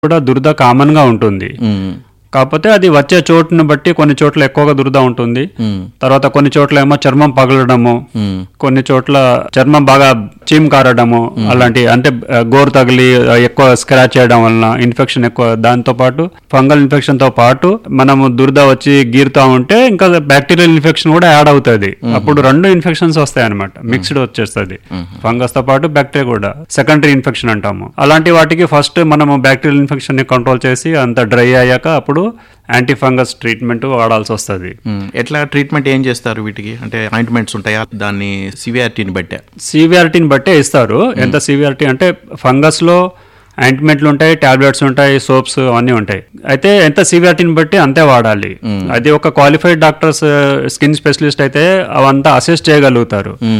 కూడా దురద కామన్ గా ఉంటుంది ఉమ్, కాకపోతే అది వచ్చే చోటును బట్టి కొన్ని చోట్ల ఎక్కువగా దురద ఉంటుంది ఉమ్, తర్వాత కొన్ని చోట్ల ఏమో చర్మం పగలడము ఉమ్, కొన్ని చోట్ల చర్మం బాగా చీమ్ కారడము అలాంటి అంటే ఆ, గోరు తగిలి ఆ, ఎక్కువ స్క్రాచ్ చేయడం వలన ఇన్ఫెక్షన్ ఎక్కువ దాంతో పాటు ఫంగల్ ఇన్ఫెక్షన్ తో పాటు మనము దురద వచ్చి గీరుతా ఉంటే ఇంకా బ్యాక్టీరియల్ ఇన్ఫెక్షన్ కూడా యాడ్ అవుతుంది అప్పుడు రెండు ఇన్ఫెక్షన్స్ వస్తాయి అనమాట మిక్స్డ్ వచ్చేస్తుంది ఫంగస్ తో పాటు బ్యాక్టీరియా కూడా సెకండరీ ఇన్ఫెక్షన్ అంటాము అలాంటి వాటికి ఫస్ట్ మనము బ్యాక్టీరియల్ ఇన్ఫెక్షన్ ని కంట్రోల్ చేసి అంత డ్రై అయ్యాక అప్పుడు యాంటీ ఫంగస్ ట్రీట్మెంట్ వాడాల్సి వస్తుంది ఉమ్. ఎట్లా ట్రీట్మెంట్ ఏం చేస్తారు వీటికి అంటే ఆయింట్మెంట్స్ ఉంటాయా దాన్ని సివియారిటీని బట్టే సివియారిటీని బట్టే ఇస్తారు ఎంత సివియారిటీ అంటే ఫంగస్ లో ఆయింట్మెంట్లు ఉంటాయి టాబ్లెట్స్ ఉంటాయి సోప్స్ అవన్నీ ఉంటాయి అయితే ఎంత సివియారిటీని బట్టి అంతే వాడాలి అది ఒక క్వాలిఫైడ్ డాక్టర్స్ స్కిన్ స్పెషలిస్ట్ అయితే అవంతా అసెస్ చేయగలుగుతారు